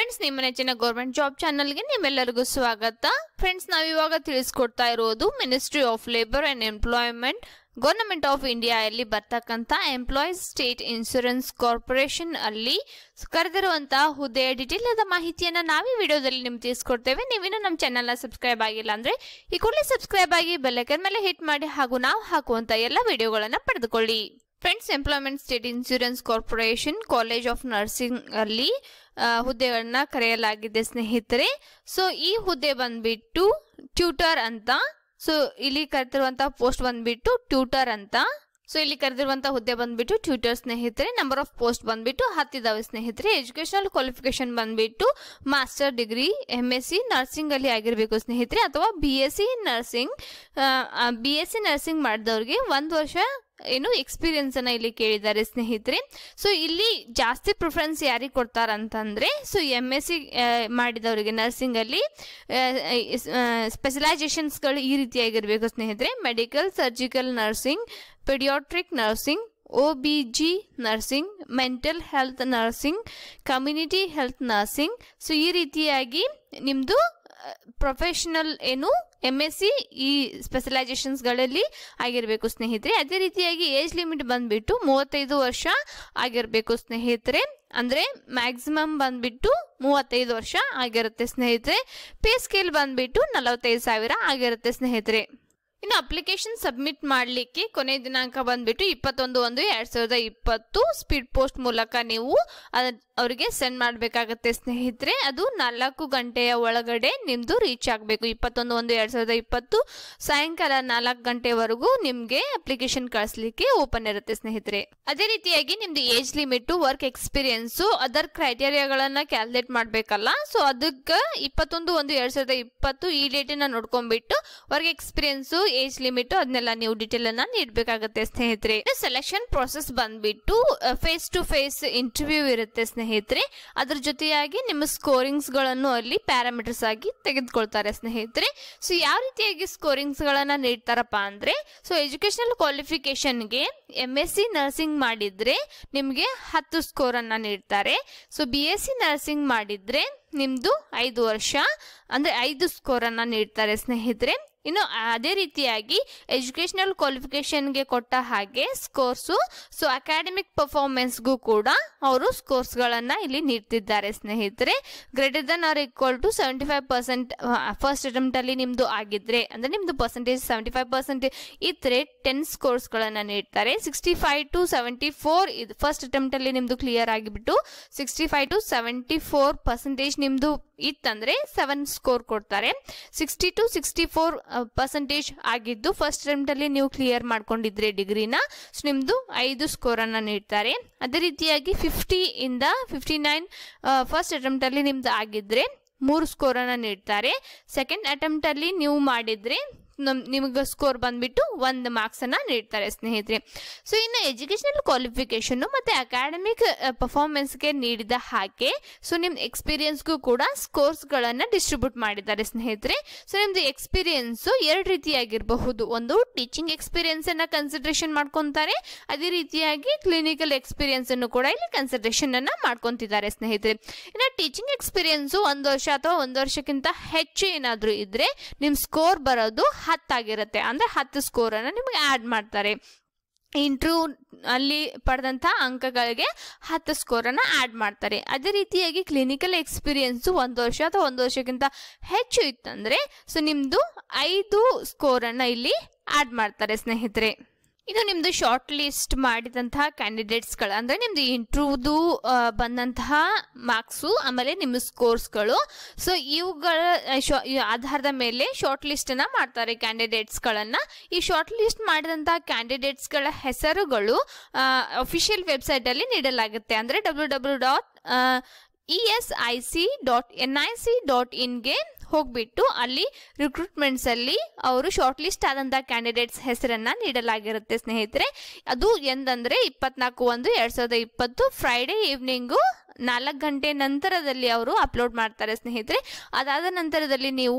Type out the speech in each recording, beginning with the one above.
friends ನಿಮ್ಮ ನೆಚ್ಚಿನ government job ಚಾನಲ್ಗೆ ನಿಮ್ಮೆಲ್ಲರಿಗೂ ಸ್ವಾಗತ ಫ್ರೆಂಡ್ಸ್ ನಾವು ಇವಾಗ ತಿಳಿಸ್ಕೊಡ್ತಾ ಇರೋದು ministry of labour and employment government of India ಅಲ್ಲಿ ಬರ್ತಕ್ಕಂಥ ಎಂಪ್ಲಾಯೀಸ್ ಸ್ಟೇಟ್ ಇನ್ಶೂರೆನ್ಸ್ ಕಾರ್ಪೊರೇಷನ್ ಅಲ್ಲಿ ಕರೆದಿರುವಂತಹ ಹುದ್ದೆಯ ಡಿಟೇಲ್ ಆದ ಮಾಹಿತಿಯನ್ನ ನಾವೇ ವಿಡಿಯೋದಲ್ಲಿ ನಿಮ್ಗೆ ತಿಳಿಸ್ಕೊಡ್ತೇವೆ ನೀವಿನ್ನೂ ನಮ್ಮ ಚಾನಲ್ನ ಸಬ್ಸ್ಕ್ರೈಬ್ ಆಗಿಲ್ಲ ಅಂದ್ರೆ ಈ ಕೂಡಲೇ ಸಬ್ಸ್ಕ್ರೈಬ್ ಆಗಿ ಬೆಲ್ಲೈಕನ್ ಮೇಲೆ ಹಿಟ್ ಮಾಡಿ ಹಾಗೂ ನಾವು ಹಾಕುವಂತ ಎಲ್ಲ ವಿಡಿಯೋಗಳನ್ನ ಪಡೆದುಕೊಳ್ಳಿ friends employment state insurance corporation college of nursing ಅಲ್ಲಿ ಆ, ಹುದ್ದೆಗಳನ್ನ ಕರೆಯಲಾಗಿದೆ ಸ್ನೇಹಿತರೆ ಸೊ ಈ ಹುದ್ದೆ ಬಂದ್ಬಿಟ್ಟು ಟ್ಯೂಟರ್ ಅಂತ ಸೊ ಇಲ್ಲಿ ಕರೆದಿರುವಂತ ಪೋಸ್ಟ್ ಬಂದ್ಬಿಟ್ಟು ಟ್ಯೂಟರ್ ಅಂತ ಸೊ ಇಲ್ಲಿ ಕರೆದಿರುವಂತ ಹುದ್ದೆ ಬಂದ್ಬಿಟ್ಟು ಟ್ಯೂಟರ್ ಸ್ನೇಹಿತರೆ ನಂಬರ್ ಆಫ್ ಪೋಸ್ಟ್ ಬಂದ್ಬಿಟ್ಟು ಹತ್ತಿದಾವೆ ಸ್ನೇಹಿತರೆ ಎಜುಕೇಶನಲ್ ಕ್ವಾಲಿಫಿಕೇಶನ್ ಬಂದ್ಬಿಟ್ಟು master degree M S C nursing ಅಲ್ಲಿ ಆಗಿರಬೇಕು ಸ್ನೇಹಿತರೆ ಅಥವಾ B S C nursing B S C nursing ಮಾಡಿದವ್ರಿಗೆ ಒಂದು ವರ್ಷ ಏನು ಎಕ್ಸ್ಪೀರಿಯನ್ಸ್ ಅನ್ನ ಇಲ್ಲಿ ಕೇಳಿದ್ದಾರೆ ಸ್ನೇಹಿತರೆ ಸೊ ಇಲ್ಲಿ ಜಾಸ್ತಿ ಪ್ರಿಫರೆನ್ಸ್ ಯಾರಿಗೆ ಕೊಡ್ತಾರ ಅಂತಂದ್ರೆ ಸೊ ಎಮ್ ಎಸ್ ಸಿ ಮಾಡಿದವರಿಗೆ ನರ್ಸಿಂಗ್ ಅಲ್ಲಿ ಸ್ಪೆಷಲೈಸೇಷನ್ಸ್ಗಳು ಈ ರೀತಿಯಾಗಿರ್ಬೇಕು ಸ್ನೇಹಿತರೆ medical surgical nursing paediatric nursing O B G nursing mental health nursing community health nursing so ಈ ರೀತಿಯಾಗಿ ನಿಮ್ಮದು ಪ್ರೊಫೆಷನಲ್ ಏನು ಎಮ್ ಎಸ್ ಸಿ ಈ ಸ್ಪೆಷಲೈಸೇಷನ್ಸ್ಗಳಲ್ಲಿ ಆಗಿರಬೇಕು ಸ್ನೇಹಿತರೆ ಅದೇ ರೀತಿಯಾಗಿ ಏಜ್ ಲಿಮಿಟ್ ಬಂದ್ಬಿಟ್ಟು ಮೂವತ್ತೈದು ವರ್ಷ ಆಗಿರಬೇಕು ಸ್ನೇಹಿತರೆ ಅಂದರೆ ಮ್ಯಾಕ್ಸಿಮಮ್ ಬಂದ್ಬಿಟ್ಟು ಮೂವತ್ತೈದು ವರ್ಷ ಆಗಿರುತ್ತೆ ಸ್ನೇಹಿತರೆ ಪೇ ಸ್ಕೇಲ್ ಬಂದ್ಬಿಟ್ಟು ನಲವತ್ತೈದು ಸಾವಿರ ಆಗಿರುತ್ತೆ ಸ್ನೇಹಿತರೆ ಇನ್ನು ಅಪ್ಲಿಕೇಶನ್ ಸಬ್ಮಿಟ್ ಮಾಡಲಿಕ್ಕೆ ಕೊನೆ ದಿನಾಂಕ ಬಂದ್ಬಿಟ್ಟು ಇಪ್ಪತ್ತೊಂದು ಒಂದು ಎರಡ್ ಸಾವಿರದ ಇಪ್ಪತ್ತು ಸ್ಪೀಡ್ ಪೋಸ್ಟ್ ಮೂಲಕ ನೀವು ಅದ್- ಅವರಿಗೆ ಸೆಂಡ್ ಮಾಡಬೇಕಾಗತ್ತೆ ಸ್ನೇಹಿತರೆ ಅದು ನಾಲ್ಕು ಗಂಟೆಯ ಒಳಗಡೆ ನಿಮ್ದು ರೀಚ್ ಆಗಬೇಕು ಇಪ್ಪತ್ತೊಂದು ಒಂದು ಎರಡ್ ಸಾವಿರದ ಇಪ್ಪತ್ತು ಸಾಯಂಕಾಲ ನಾಲ್ಕು ಗಂಟೆವರೆಗೂ ನಿಮಗೆ ಅಪ್ಲಿಕೇಶನ್ ಕಳಿಸ್ಲಿಕ್ಕೆ ಓಪನ್ ಇರುತ್ತೆ ಸ್ನೇಹಿತರೆ ಅದೇ ರೀತಿಯಾಗಿ ನಿಮ್ದು age limit work experience other ಕ್ರೈಟೇರಿಯಾಗಳನ್ನ ಕ್ಯಾಲ್ಕುಲೇಟ್ ಮಾಡಬೇಕಲ್ಲ ಸೊ ಅದಕ್ಕೆ ಇಪ್ಪತ್ತೊಂದು ಒಂದು ಎರಡ್ ಸಾವಿರದ ಇಪ್ಪತ್ತು ಈ ಡೇಟನ್ನ ನೋಡ್ಕೊಂಡ್ಬಿಟ್ಟು ವರ್ಕ್ ಎಕ್ಸ್ಪೀರಿಯನ್ಸು ಏಜ್ ಲಿಮಿಟ್ ಅದನ್ನೆಲ್ಲ ನೀವು ಡೀಟೇಲ್ ಅನ್ನ ನೀಡಬೇಕಾಗತ್ತೆ ಸ್ನೇಹಿತರೆ ಸೆಲೆಕ್ಷನ್ ಪ್ರೊಸೆಸ್ ಬಂದ್ಬಿಟ್ಟು ಫೇಸ್ ಟು ಫೇಸ್ ಇಂಟರ್ವ್ಯೂ ಇರುತ್ತೆ ಸ್ನೇಹಿತರೆ ಅದ್ರ ಜೊತೆಯಾಗಿ ನಿಮ್ಮ ಸ್ಕೋರಿಂಗ್ಸ್ ಗಳನ್ನು ಅಲ್ಲಿ ಪ್ಯಾರಾಮೀಟರ್ಸ್ ಆಗಿ ತೆಗೆದುಕೊಳ್ತಾರೆ ಸ್ನೇಹಿತರೆ ಸೊ ಯಾವ ರೀತಿಯಾಗಿ ಸ್ಕೋರಿಂಗ್ಸ್ ಗಳನ್ನ ನೀಡ್ತಾರಪ್ಪ ಅಂದ್ರೆ ಸೊ ಎಜುಕೇಶನಲ್ ಕ್ವಾಲಿಫಿಕೇಶನ್ಗೆ ಎಂ ಎಸ್ ಸಿ ನರ್ಸಿಂಗ್ ಮಾಡಿದ್ರೆ ನಿಮಗೆ ಹತ್ತು ಸ್ಕೋರ್ ಅನ್ನ ನೀಡ್ತಾರೆ so B S C nursing ಮಾಡಿದ್ರೆ ನಿಮ್ದು ಐದು ವರ್ಷ ಅಂದ್ರೆ ಐದು ಸ್ಕೋರ್ ಅನ್ನ ನೀಡ್ತಾರೆ ಸ್ನೇಹಿತರೆ ಇನ್ನು ಅದೇ ರೀತಿಯಾಗಿ ಎಜುಕೇಶನಲ್ ಕ್ವಾಲಿಫಿಕೇಶನ್ಗೆ ಕೊಟ್ಟ ಹಾಗೆ ಸ್ಕೋರ್ಸು ಸೊ ಅಕಾಡೆಮಿಕ್ ಪರ್ಫಾರ್ಮೆನ್ಸ್ಗೂ ಕೂಡ ಅವರು ಸ್ಕೋರ್ಸ್ಗಳನ್ನು ಇಲ್ಲಿ ನೀಡ್ತಿದ್ದಾರೆ ಸ್ನೇಹಿತರೆ greater than or equal to seventy five percent first ಅಟೆಂಪ್ಟಲ್ಲಿ ನಿಮ್ಮದು ಆಗಿದ್ರೆ ಅಂದರೆ ನಿಮ್ಮದು ಪರ್ಸೆಂಟೇಜ್ ಸೆವೆಂಟಿ ಫೈವ್ ಪರ್ಸೆಂಟ್ ಇದ್ದರೆ ಟೆನ್ ಸ್ಕೋರ್ಸ್ಗಳನ್ನು ನೀಡ್ತಾರೆ sixty five to seventy four ಇದು ಫಸ್ಟ್ ಅಟೆಂಪ್ಟಲ್ಲಿ ನಿಮ್ಮದು ಕ್ಲಿಯರ್ ಆಗಿಬಿಟ್ಟು sixty five to seventy four percentage ನಿಮ್ಮದು ಇತ್ತಂದರೆ ಸೆವೆನ್ ಸ್ಕೋರ್ ಕೊಡ್ತಾರೆ sixty to sixty four percentage ಆಗಿದ್ದು ಫಸ್ಟ್ ಅಟೆಂಪ್ಟಲ್ಲಿ ನೀವು ಕ್ಲಿಯರ್ ಮಾಡ್ಕೊಂಡಿದ್ರೆ ಡಿಗ್ರಿನ ಸೊ ನಿಮ್ಮದು ಐದು ಸ್ಕೋರನ್ನು ನೀಡ್ತಾರೆ ಅದೇ ರೀತಿಯಾಗಿ ಫಿಫ್ಟಿ ಇಂದ ಫಿಫ್ಟಿ ನೈನ್ ಫಸ್ಟ್ ಅಟೆಂಪ್ಟಲ್ಲಿ ನಿಮ್ದು ಆಗಿದ್ರೆ ಮೂರು ಸ್ಕೋರನ್ನು ನೀಡ್ತಾರೆ ಸೆಕೆಂಡ್ ಅಟೆಂಪ್ಟಲ್ಲಿ ನೀವು ಮಾಡಿದರೆ ನಮ್ ನಿಮಗೆ ಸ್ಕೋರ್ ಬಂದ್ಬಿಟ್ಟು ಒಂದು ಮಾರ್ಕ್ಸನ್ನು ನೀಡ್ತಾರೆ ಸ್ನೇಹಿತರೆ ಸೊ ಇನ್ನು ಎಜುಕೇಷನಲ್ ಕ್ವಾಲಿಫಿಕೇಷನ್ ಮತ್ತು ಅಕಾಡೆಮಿಕ್ ಪರ್ಫಾರ್ಮೆನ್ಸ್ಗೆ ನೀಡಿದ ಹಾಗೆ ಸೊ ನಿಮ್ಮ ಎಕ್ಸ್ಪೀರಿಯನ್ಸ್ಗೂ ಕೂಡ ಸ್ಕೋರ್ಸ್ಗಳನ್ನು ಡಿಸ್ಟ್ರಿಬ್ಯೂಟ್ ಮಾಡಿದ್ದಾರೆ ಸ್ನೇಹಿತರೆ ಸೊ ನಿಮ್ಮದು ಎಕ್ಸ್ಪೀರಿಯನ್ಸು ಎರಡು ರೀತಿಯಾಗಿರಬಹುದು ಒಂದು ಟೀಚಿಂಗ್ ಎಕ್ಸ್ಪೀರಿಯನ್ಸನ್ನು ಕನ್ಸಿಡ್ರೇಷನ್ ಮಾಡ್ಕೊತಾರೆ ಅದೇ ರೀತಿಯಾಗಿ ಕ್ಲಿನಿಕಲ್ ಎಕ್ಸ್ಪೀರಿಯನ್ಸನ್ನು ಕೂಡ ಇಲ್ಲಿ ಕನ್ಸಿಡ್ರೇಷನನ್ನು ಮಾಡ್ಕೊತಿದ್ದಾರೆ ಸ್ನೇಹಿತರೆ ಇನ್ನು ಟೀಚಿಂಗ್ ಎಕ್ಸ್ಪೀರಿಯನ್ಸು ಒಂದು ವರ್ಷ ಅಥವಾ ಒಂದು ವರ್ಷಕ್ಕಿಂತ ಹೆಚ್ಚು ಏನಾದರೂ ಇದ್ದರೆ ನಿಮ್ಮ ಸ್ಕೋರ್ ಬರೋದು ಹತ್ತಾಗಿರುತ್ತೆ ಅಂದರೆ ಹತ್ತು ಸ್ಕೋರನ್ನು ನಿಮಗೆ ಆ್ಯಡ್ ಮಾಡ್ತಾರೆ ಇಂಟ್ರ್ಯೂ ಅಲ್ಲಿ ಪಡೆದಂಥ ಅಂಕಗಳಿಗೆ ಹತ್ತು ಸ್ಕೋರನ್ನು ಆ್ಯಡ್ ಮಾಡ್ತಾರೆ ಅದೇ ರೀತಿಯಾಗಿ ಕ್ಲಿನಿಕಲ್ ಎಕ್ಸ್ಪೀರಿಯನ್ಸು ಒಂದು ವರ್ಷ ಅಥವಾ ಒಂದು ವರ್ಷಕ್ಕಿಂತ ಹೆಚ್ಚು ಇತ್ತಂದರೆ ಸೊ ನಿಮ್ಮದು ಐದು ಸ್ಕೋರನ್ನು ಇಲ್ಲಿ ಆ್ಯಡ್ ಮಾಡ್ತಾರೆ ಸ್ನೇಹಿತರೆ ಇದು ನಿಮ್ಮದು ಶಾರ್ಟ್ ಲಿಸ್ಟ್ ಮಾಡಿದಂತಹ ಕ್ಯಾಂಡಿಡೇಟ್ಸ್ಗಳು ಅಂದರೆ ನಿಮ್ಮದು ಇಂಟ್ರೂದು ಬಂದಂತಹ ಮಾರ್ಕ್ಸು ಆಮೇಲೆ ನಿಮ್ಮ ಸ್ಕೋರ್ಸ್ಗಳು ಸೊ ಇವುಗಳ ಆ, ಶಾ- ಈ ಆಧಾರದ ಮೇಲೆ ಶಾರ್ಟ್ ಲಿಸ್ಟನ್ನು ಮಾಡ್ತಾರೆ ಕ್ಯಾಂಡಿಡೇಟ್ಸ್ಗಳನ್ನು ಈ ಶಾರ್ಟ್ ಲಿಸ್ಟ್ ಮಾಡಿದಂತಹ ಕ್ಯಾಂಡಿಡೇಟ್ಸ್ಗಳ ಹೆಸರುಗಳು ಅಫಿಷಿಯಲ್ ವೆಬ್ಸೈಟಲ್ಲಿ ನೀಡಲಾಗುತ್ತೆ ಅಂದರೆ W W dot E S I C dot N I C dot ಇನ್ಗೆ ಹೋಗ್ಬಿಟ್ಟು ಅಲ್ಲಿ ರಿಕ್ರೂಟ್ಮೆಂಟ್ಸ್ ಅಲ್ಲಿ ಅವರು ಶಾರ್ಟ್ ಲಿಸ್ಟ್ ಆದಂತ ಕ್ಯಾಂಡಿಡೇಟ್ಸ್ ಹೆಸರನ್ನ ನೀಡಲಾಗಿರುತ್ತೆ ಸ್ನೇಹಿತರೆ ಅದು ಎಂದಂದ್ರೆ ಇಪ್ಪತ್ನಾಲ್ಕು ಒಂದು ಎರಡ್ ಸಾವಿರದ ಇಪ್ಪತ್ತು ಫ್ರೈಡೆ ಈವ್ನಿಂಗು ನಾಲ್ಕು ಗಂಟೆ ನಂತರದಲ್ಲಿ ಅವರು ಅಪ್ಲೋಡ್ ಮಾಡ್ತಾರೆ ಸ್ನೇಹಿತರೆ ಅದಾದ ನಂತರದಲ್ಲಿ ನೀವು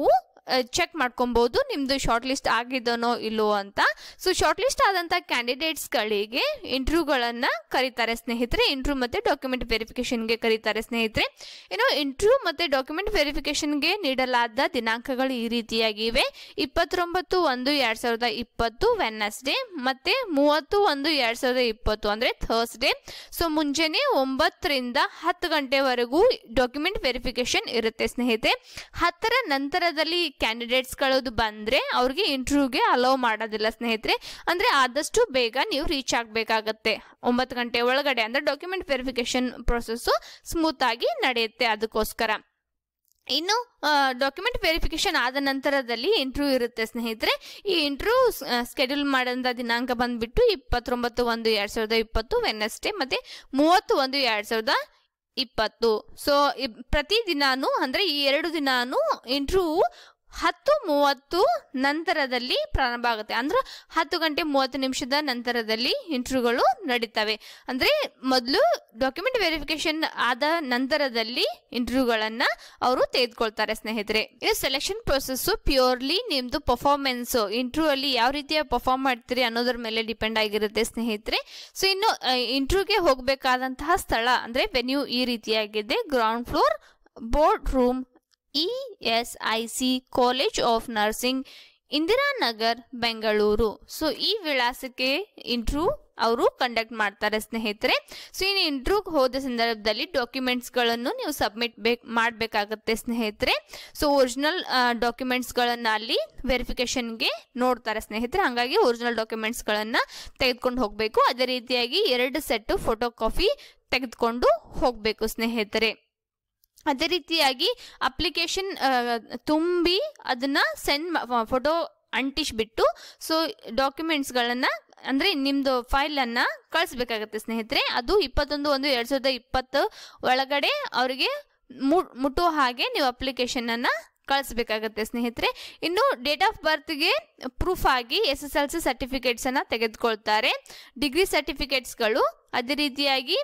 ಚೆಕ್ ಮಾಡ್ಕೊಬೋದು ನಿಮ್ಮದು ಶಾರ್ಟ್ ಲಿಸ್ಟ್ ಆಗಿದನೋ ಇಲ್ಲೋ ಅಂತ ಸೊ ಶಾರ್ಟ್ ಲಿಸ್ಟ್ ಆದಂಥ ಕ್ಯಾಂಡಿಡೇಟ್ಸ್ಗಳಿಗೆ ಇಂಟರ್ವ್ಯೂಗಳನ್ನು ಕರೀತಾರೆ ಸ್ನೇಹಿತರೆ ಇಂಟರ್ವ್ಯೂ ಮತ್ತು ಡಾಕ್ಯುಮೆಂಟ್ ವೆರಿಫಿಕೇಷನ್ಗೆ ಕರೀತಾರೆ ಸ್ನೇಹಿತರೆ ಇನ್ನು ಇಂಟರ್ವ್ಯೂ ಮತ್ತು ಡಾಕ್ಯುಮೆಂಟ್ ವೆರಿಫಿಕೇಷನ್ಗೆ ನೀಡಲಾದ ದಿನಾಂಕಗಳು ಈ ರೀತಿಯಾಗಿವೆ ಇಪ್ಪತ್ತೊಂಬತ್ತು ಒಂದು ಎರಡು ಸಾವಿರದ ಇಪ್ಪತ್ತು ವೆನ್ನಸ್ಡೇ ಮತ್ತು ಮೂವತ್ತು ಒಂದು ಎರಡು ಸಾವಿರದ ಇಪ್ಪತ್ತು ಅಂದರೆ ಥರ್ಸ್ಡೇ ಸೊ ಮುಂಜಾನೆ ಒಂಬತ್ತರಿಂದ ಹತ್ತು ಗಂಟೆವರೆಗೂ ಡಾಕ್ಯುಮೆಂಟ್ ವೆರಿಫಿಕೇಷನ್ ಇರುತ್ತೆ ಸ್ನೇಹಿತರೆ ಹತ್ತರ ನಂತರದಲ್ಲಿ ಕ್ಯಾಂಡಿಡೇಟ್ಸ್ಗಳದು ಬಂದರೆ ಅವ್ರಿಗೆ ಇಂಟರ್ವ್ಯೂಗೆ ಅಲೋ ಮಾಡೋದಿಲ್ಲ ಸ್ನೇಹಿತರೆ ಅಂದರೆ ಆದಷ್ಟು ಬೇಗ ನೀವು ರೀಚ್ ಆಗಬೇಕಾಗತ್ತೆ ಒಂಬತ್ತು ಗಂಟೆ ಒಳಗಡೆ ಅಂದರೆ ಡಾಕ್ಯುಮೆಂಟ್ ವೆರಿಫಿಕೇಷನ್ ಪ್ರೊಸೆಸ್ಸು ಸ್ಮೂತಾಗಿ ನಡೆಯುತ್ತೆ ಅದಕ್ಕೋಸ್ಕರ ಇನ್ನು ಡಾಕ್ಯುಮೆಂಟ್ ವೆರಿಫಿಕೇಶನ್ ಆದ ನಂತರದಲ್ಲಿ ಇಂಟರ್ವ್ಯೂ ಇರುತ್ತೆ ಸ್ನೇಹಿತರೆ ಈ ಇಂಟರ್ವ್ಯೂ ಸ್ಕೆಡ್ಯೂಲ್ ಮಾಡೋಂಥ ದಿನಾಂಕ ಬಂದ್ಬಿಟ್ಟು ಇಪ್ಪತ್ತೊಂಬತ್ತು ಒಂದು ಎರಡು ಸಾವಿರದ ಇಪ್ಪತ್ತು ವೆನ್ನಸ್ಡೇ ಮತ್ತು ಮೂವತ್ತು ಒಂದು ಎರಡು ಸಾವಿರದ ಇಪ್ಪತ್ತು ಸೊ ಪ್ರತಿ ದಿನಾನು ಅಂದರೆ ಈ ಎರಡು ದಿನಾನು ಇಂಟರ್ವ್ಯೂ ಹತ್ತು ಮೂವತ್ತು ನಂತರದಲ್ಲಿ ಪ್ರಾರಂಭ ಆಗುತ್ತೆ ಅಂದ್ರೆ ಹತ್ತು ಗಂಟೆ ಮೂವತ್ತು ನಿಮಿಷದ ನಂತರದಲ್ಲಿ ಇಂಟರ್ವ್ಯೂಗಳು ನಡೀತವೆ ಅಂದರೆ ಮೊದಲು ಡಾಕ್ಯುಮೆಂಟ್ ವೆರಿಫಿಕೇಶನ್ ಆದ ನಂತರದಲ್ಲಿ ಇಂಟರ್ವ್ಯೂಗಳನ್ನು ಅವರು ತೆಗೆದುಕೊಳ್ತಾರೆ ಸ್ನೇಹಿತರೆ ಇದು ಸೆಲೆಕ್ಷನ್ ಪ್ರೊಸೆಸ್ಸು ಪ್ಯೂರ್ಲಿ ನಿಮ್ಮದು ಪರ್ಫಾರ್ಮೆನ್ಸು ಇಂಟರ್ವ್ಯೂ ಅಲ್ಲಿ ಯಾವ ರೀತಿಯ ಪರ್ಫಾರ್ಮ್ ಮಾಡ್ತೀರಿ ಅನ್ನೋದ್ರ ಮೇಲೆ ಡಿಪೆಂಡ್ ಆಗಿರುತ್ತೆ ಸ್ನೇಹಿತರೆ ಸೊ ಇನ್ನು ಇಂಟರ್ವ್ಯೂಗೆ ಹೋಗಬೇಕಾದಂತಹ ಸ್ಥಳ ಅಂದರೆ ವೆನ್ಯೂ ಈ ರೀತಿಯಾಗಿದೆ ground floor board room E S I C college of nursing Indiranagar Bengaluru so ಈ ವಿಳಾಸಕ್ಕೆ ಇಂಟ್ರ್ಯೂ ಅವರು ಕಂಡಕ್ಟ್ ಮಾಡ್ತಾರೆ ಸ್ನೇಹಿತರೆ ಸೊ ಇನ್ನು ಇಂಟ್ರ್ಯೂಗೆ ಹೋದ ಸಂದರ್ಭದಲ್ಲಿ ಡಾಕ್ಯುಮೆಂಟ್ಸ್ಗಳನ್ನು ನೀವು ಸಬ್ಮಿಟ್ ಬೇಕ್ ಮಾಡಬೇಕಾಗತ್ತೆ ಸ್ನೇಹಿತರೆ ಸೊ ಒರಿಜಿನಲ್ ಡಾಕ್ಯುಮೆಂಟ್ಸ್ಗಳನ್ನು ಅಲ್ಲಿ ವೆರಿಫಿಕೇಷನ್ಗೆ ನೋಡ್ತಾರೆ ಸ್ನೇಹಿತರೆ ಹಾಗಾಗಿ ಒರಿಜಿನಲ್ ಡಾಕ್ಯುಮೆಂಟ್ಸ್ಗಳನ್ನು ತೆಗೆದುಕೊಂಡು ಹೋಗಬೇಕು ಅದೇ ರೀತಿಯಾಗಿ ಎರಡು ಸೆಟ್ಟು ಫೋಟೋ ಕಾಪಿ ತೆಗೆದುಕೊಂಡು ಹೋಗಬೇಕು ಸ್ನೇಹಿತರೆ ಅದೇ ರೀತಿಯಾಗಿ ಅಪ್ಲಿಕೇಶನ್ ತುಂಬಿ ಅದನ್ನ ಸೆಂಡ್ ಫೋಟೋ ಅಂಟಿಸ್ಬಿಟ್ಟು ಸೊ ಡಾಕ್ಯುಮೆಂಟ್ಸ್ಗಳನ್ನು ಅಂದರೆ ನಿಮ್ಮದು ಫೈಲನ್ನು ಕಳಿಸ್ಬೇಕಾಗತ್ತೆ ಸ್ನೇಹಿತರೆ ಅದು ಇಪ್ಪತ್ತೊಂದು ಒಂದು ಎರಡು ಸಾವಿರದ ಇಪ್ಪತ್ತು ಒಳಗಡೆ ಅವರಿಗೆ ಮುಟ್ಟುವ ಹಾಗೆ ನೀವು ಅಪ್ಲಿಕೇಶನನ್ನು ಕಳಿಸ್ಬೇಕಾಗತ್ತೆ ಸ್ನೇಹಿತರೆ ಇನ್ನು ಡೇಟ್ ಆಫ್ ಬರ್ತ್ಗೆ ಪ್ರೂಫ್ ಆಗಿ ಎಸ್ ಎಸ್ ಎಲ್ ಸಿ ಸರ್ಟಿಫಿಕೇಟ್ಸನ್ನು ತೆಗೆದುಕೊಳ್ತಾರೆ ಡಿಗ್ರಿ ಸರ್ಟಿಫಿಕೇಟ್ಸ್ಗಳು ಅದೇ ರೀತಿಯಾಗಿ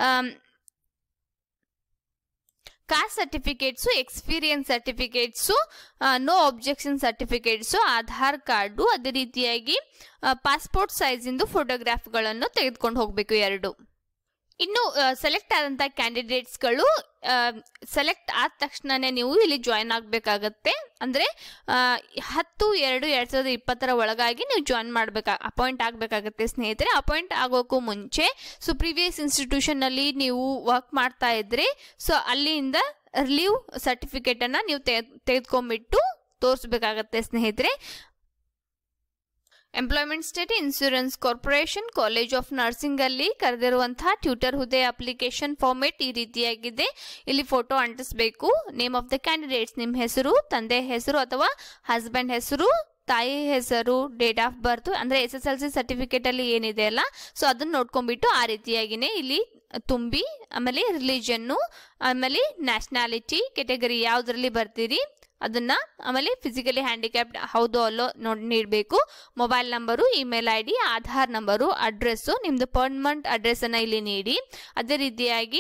caste certificates experience certificates no objection certificates Aadhaar card ಅದೇ ರೀತಿಯಾಗಿ ಪಾಸ್ಪೋರ್ಟ್ ಸೈಜಿಂದು ಫೋಟೋಗ್ರಾಫ್ಗಳನ್ನು ತೆಗೆದುಕೊಂಡು ಹೋಗಬೇಕು ಎರಡು ಇನ್ನು ಸೆಲೆಕ್ಟ್ ಆದಂಥ ಕ್ಯಾಂಡಿಡೇಟ್ಸ್ಗಳು ಸೆಲೆಕ್ಟ್ ಆದ ತಕ್ಷಣನೇ ನೀವು ಇಲ್ಲಿ ಜಾಯ್ನ್ ಆಗಬೇಕಾಗತ್ತೆ ಅಂದರೆ ಹತ್ತು ಎರಡು ಎರಡು ಸಾವಿರದ ಇಪ್ಪತ್ತರ ಒಳಗಾಗಿ ನೀವು ಜಾಯ್ನ್ ಮಾಡಬೇಕಾ ಅಪಾಯಿಂಟ್ ಆಗಬೇಕಾಗತ್ತೆ ಸ್ನೇಹಿತರೆ ಅಪಾಯಿಂಟ್ ಆಗೋಕ್ಕೂ ಮುಂಚೆ ಸೊ ಪ್ರೀವಿಯಸ್ ಇನ್ಸ್ಟಿಟ್ಯೂಷನ್ನಲ್ಲಿ ನೀವು ವರ್ಕ್ ಮಾಡ್ತಾ ಇದ್ರಿ ಸೊ ಅಲ್ಲಿಂದ ಲೀವ್ ಸರ್ಟಿಫಿಕೇಟನ್ನು ನೀವು ತೆಗೆದುಕೊಂಡ್ಬಿಟ್ಟು ತೋರಿಸ್ಬೇಕಾಗತ್ತೆ ಸ್ನೇಹಿತರೆ employment state insurance corporation college of nursing ಅಲ್ಲಿ ಕರೆದಿರುವಂತಹ ಟ್ಯೂಟರ್ ಹುದ್ದೆ ಅಪ್ಲಿಕೇಶನ್ ಫಾರ್ಮೇಟ್ ಈ ರೀತಿಯಾಗಿದೆ ಇಲ್ಲಿ ಫೋಟೋ ಅಂಟಿಸಬೇಕು ನೇಮ್ ಆಫ್ ದ ಕ್ಯಾಂಡಿಡೇಟ್ಸ್ ನಿಮ್ಮ ಹೆಸರು ತಂದೆ ಹೆಸರು ಅಥವಾ ಹಸ್ಬೆಂಡ್ ಹೆಸರು ತಾಯಿ ಹೆಸರು ಡೇಟ್ ಆಫ್ ಬರ್ತ್ ಅಂದರೆ ಎಸ್ ಎಸ್ ಎಲ್ ಸಿ ಸರ್ಟಿಫಿಕೇಟಲ್ಲಿ ಏನಿದೆ ಅಲ್ಲ ಸೊ ಅದನ್ನು ನೋಡ್ಕೊಂಡ್ಬಿಟ್ಟು ಆ ರೀತಿಯಾಗಿನೇ ಇಲ್ಲಿ ತುಂಬಿ ಆಮೇಲೆ ರಿಲಿಜನ್ನು ಆಮೇಲೆ ನ್ಯಾಷನಾಲಿಟಿ ಕೆಟಗರಿ ಯಾವುದರಲ್ಲಿ ಬರ್ತೀರಿ ಅದನ್ನ ಆಮೇಲೆ ಫಿಸಿಕಲಿ ಹ್ಯಾಂಡಿಕ್ಯಾಪ್ಡ್ ಹೌದು ಅಲ್ಲೋ ನೋಡಿ ನೀಡಬೇಕು mobile number email I D Aadhaar number address ನಿಮ್ಮದು ಪರ್ಮನೆಂಟ್ ಅಡ್ರೆಸ್ಸನ್ನು ಇಲ್ಲಿ ನೀಡಿ ಅದೇ ರೀತಿಯಾಗಿ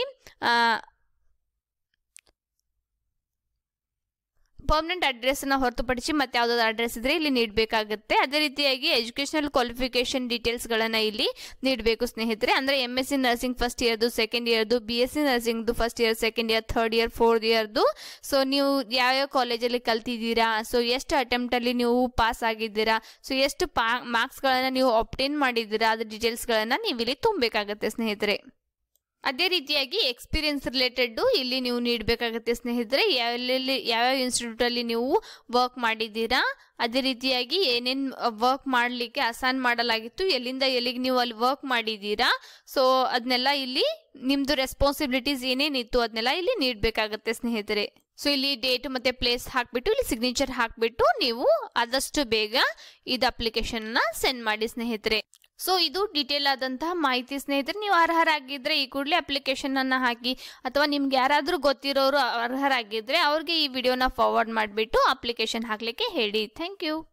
ಪರ್ಮನೆಂಟ್ ಅಡ್ರೆಸ್ಸನ್ನು ಹೊರತುಪಡಿಸಿ ಮತ್ತೆ ಯಾವುದಾದ್ರು ಅಡ್ರೆಸ್ ಇದ್ರೆ ಇಲ್ಲಿ ನೀಡಬೇಕಾಗುತ್ತೆ ಅದೇ ರೀತಿಯಾಗಿ ಎಜುಕೇಷನಲ್ ಕ್ವಾಲಿಫಿಕೇಷನ್ ಡೀಟೇಲ್ಸ್ಗಳನ್ನು ಇಲ್ಲಿ ನೀಡಬೇಕು ಸ್ನೇಹಿತರೆ ಅಂದರೆ M S C nursing first ಇಯರ್ದು ಸೆಕೆಂಡ್ ಇಯರ್ದು ಬಿ ಎಸ್ ಸಿ ನರ್ಸಿಂಗ್ದು first year second year third year fourth ಇಯರ್ದು ಸೊ ನೀವು ಯಾವ್ಯಾವ ಕಾಲೇಜಲ್ಲಿ ಕಲ್ತಿದ್ದೀರಾ ಸೊ ಎಷ್ಟು ಅಟೆಂಪ್ಟಲ್ಲಿ ನೀವು ಪಾಸ್ ಆಗಿದ್ದೀರಾ ಸೊ ಎಷ್ಟು ಪಾ ಮಾರ್ಕ್ಸ್ಗಳನ್ನು ನೀವು ಆಪ್ಟೇನ್ ಮಾಡಿದ್ದೀರಾ ಅದ್ರ ಡೀಟೇಲ್ಸ್ಗಳನ್ನು ನೀವು ಇಲ್ಲಿ ತುಂಬಬೇಕಾಗತ್ತೆ ಸ್ನೇಹಿತರೆ ಅದೇ ರೀತಿಯಾಗಿ ಎಕ್ಸ್ಪೀರಿಯನ್ಸ್ ರಿಲೇಟೆಡ್ ಇಲ್ಲಿ ನೀವು ನೀಡಬೇಕಾಗುತ್ತೆ ಸ್ನೇಹಿತರೆ ಎಲ್ಲೆಲ್ಲಿ ಯಾವ್ಯಾವ ಇನ್ಸ್ಟಿಟ್ಯೂಟಲ್ಲಿ ನೀವು ವರ್ಕ್ ಮಾಡಿದ್ದೀರಾ ಅದೇ ರೀತಿಯಾಗಿ ಏನೇನು ವರ್ಕ್ ಮಾಡಲಿಕ್ಕೆ ಅಸೈನ್ ಮಾಡಲಾಗಿತ್ತು ಎಲ್ಲಿಂದ ಎಲ್ಲಿಗೆ ನೀವು ಅಲ್ಲಿ ವರ್ಕ್ ಮಾಡಿದ್ದೀರಾ ಸೊ ಅದನ್ನೆಲ್ಲ ಇಲ್ಲಿ ನಿಮ್ಮದು ರೆಸ್ಪಾನ್ಸಿಬಿಲಿಟೀಸ್ ಏನೇನಿತ್ತು ಅದನ್ನೆಲ್ಲ ಇಲ್ಲಿ ನೀಡಬೇಕಾಗುತ್ತೆ ಸ್ನೇಹಿತರೆ ಸೊ ಇಲ್ಲಿ ಡೇಟ್ ಮತ್ತೆ ಪ್ಲೇಸ್ ಹಾಕ್ಬಿಟ್ಟು ಇಲ್ಲಿ ಸಿಗ್ನೇಚರ್ ಹಾಕ್ಬಿಟ್ಟು ನೀವು ಆದಷ್ಟು ಬೇಗ ಇದು ಅಪ್ಲಿಕೇಶನ್ನ ಸೆಂಡ್ ಮಾಡಿ ಸ್ನೇಹಿತರೆ ಸೊ ಇದು ಡೀಟೇಲ್ ಆದಂತಹ ಮಾಹಿತಿ ಸ್ನೇಹಿತರೆ ನೀವು ಅರ್ಹರಾಗಿದ್ದರೆ ಈ ಕೂಡಲೇ ಅಪ್ಲಿಕೇಶನ್ ಅನ್ನು ಹಾಕಿ ಅಥವಾ ನಿಮ್ಗೆ ಯಾರಾದರೂ ಗೊತ್ತಿರೋರು ಅರ್ಹರಾಗಿದ್ದರೆ ಅವ್ರಿಗೆ ಈ ವಿಡಿಯೋನ ಫಾರ್ವರ್ಡ್ ಮಾಡಿಬಿಟ್ಟು ಅಪ್ಲಿಕೇಶನ್ ಹಾಕಲಿಕ್ಕೆ ಹೇಳಿ ಥ್ಯಾಂಕ್ ಯು